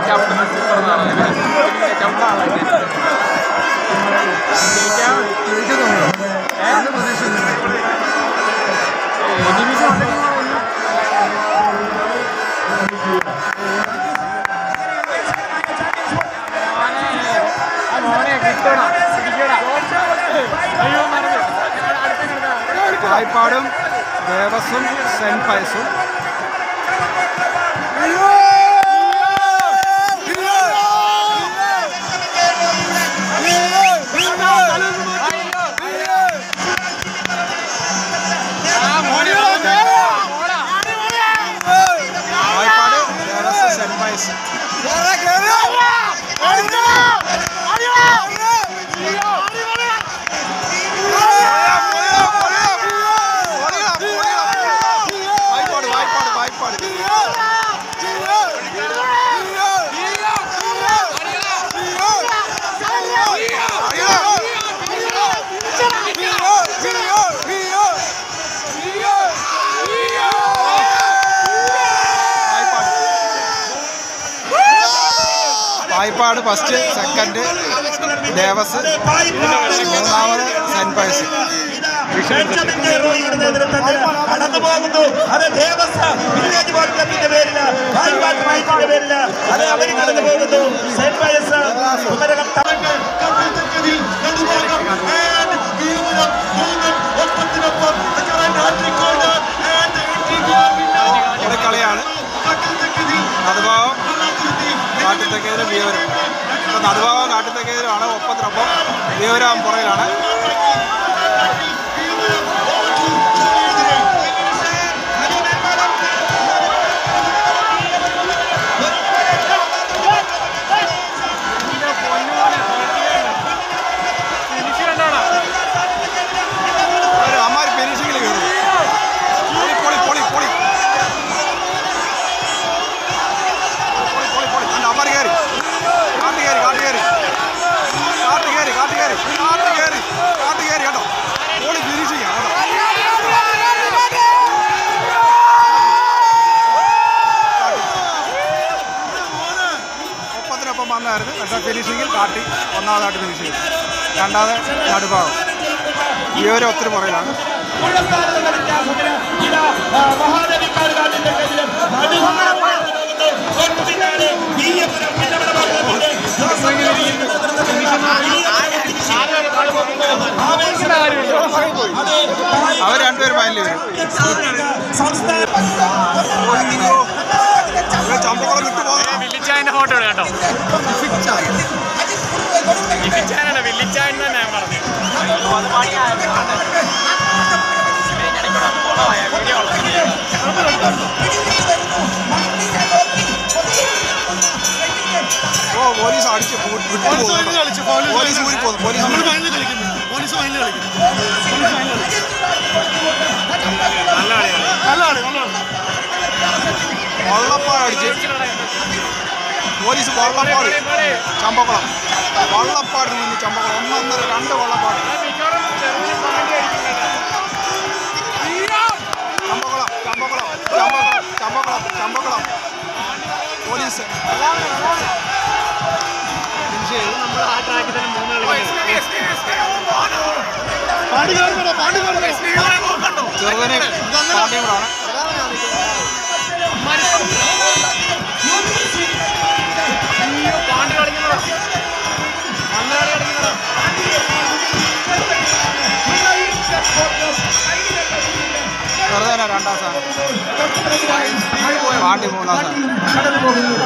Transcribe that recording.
ചവിട്ടുന്ന super ചവിട്ടാളൊക്കെ division മോനെ കിട്ടണം പിടിക്കടാ അയ്യോ മറന്നു അടുത്ത വായ്പാടും ദേവസ്വം സെന്റ് പയസും വായ്പാട് ദേവസ്വം സെന്റ് പയസ് വായ്പാട് വായ്പാട് വായ്പാട് വായ്പാട് വായ്പാട് ഫസ്റ്റ് സെക്കൻഡ് ദേവസ് മൂന്നാമത് സെന്റ് പയസ് കടന്നു പോകുന്നു അത് ദേവസ്വ വില്ലേജ് ബോർഡ് ക്ലബിന്റെ പേരില് വായ്പാട്ട് മൈറ്റിന്റെ പേരില് അത് അവർ കടന്നു പോകുന്നു സെന്റ് പയസ് കുമരകം തമിഴ് ഇവിടെ കളിയാണ് നടുഭാവം കാട്ടുത്തെക്കേതിരെ വിയവരം ഇപ്പം നടുഭാവം കാട്ടുത്തെക്കേതിരാണ് ഒപ്പത്തിനൊപ്പം വിയവരം പുറകിലാണ് ഒരു അമ്മാര് ഫിനിഷിങ്ങിൽ കയറും പൊളി പൊളി പൊളി പൊളി പൊളി പൊളി പൊളി അല്ല അമ്മാര് കയറി കാട്ട് കയറി കാട്ട് കയറി കാട്ട് കയറി കാട്ട് കയറി കാട്ട് കയറി കാട്ട് കയറി കേട്ടോ പൊളി ഫിനിഷിങ് കേട്ടോ ഒപ്പത്തിനൊപ്പം വന്നായിരുന്നു പക്ഷേ ഫിനിഷിങ്ങിൽ കാട്ടി ഒന്നാമതായിട്ട് ഫിനിഷ് ചെയ്തു രണ്ടാമത് നടുഭാഗം ഈ ഒരു ഒത്തിരി പുറകിലാണ് മഹാദേവിക്കാർ കാട്ടിന്റെ പേരിലും അവർ രണ്ടുപേരും ഫൈനലിൽ വരും ഇവിടെ ചമ്പക്കുളം വിട്ടു പോകുന്ന വില്ലിച്ചായന്റെ ഫോട്ടോ കേട്ടോ വില്ലിച്ചായനാണ് വില്ലിച്ചായൻ തന്നെ ഞാൻ പറഞ്ഞു ഓ പോലീസ് അടിച്ച് പോ- വിട്ടു പോകുന്നു. പോലീസ് ഊരി പോകുന്നു പോലീസ് ഊരി. നല്ല കളിയാണ് വള്ളപ്പാട് അടിച്ച് പോലീസ് വള്ളപ്പാട് ചമ്പക്കുളം വള്ളപ്പാട് നിന്ന് ചമ്പക്കുളം ഒന്നൊന്നര രണ്ട് വള്ളപ്പാട് ചമ്പക്കുളം ചമ്പക്കുളം ചമ്പക്കുളം ചമ്പക്കുളം ചമ്പക്കുളം പോലീസ് ഫിനിഷ് ചെയ്തു നമ്മൾ ആ ട്രാക്കിൽ തന്നെ മൂന്ന് ചെറുതനെ പാണ്ടിയും കൂടാണ് പാണ്ട് കളിക്കുന്നതാ നല്ല കളി കളിക്കുന്നതാ ചെറുതനെ രണ്ടാം സ്ഥാനം പാണ്ടി മൂന്നാം സ്ഥാനം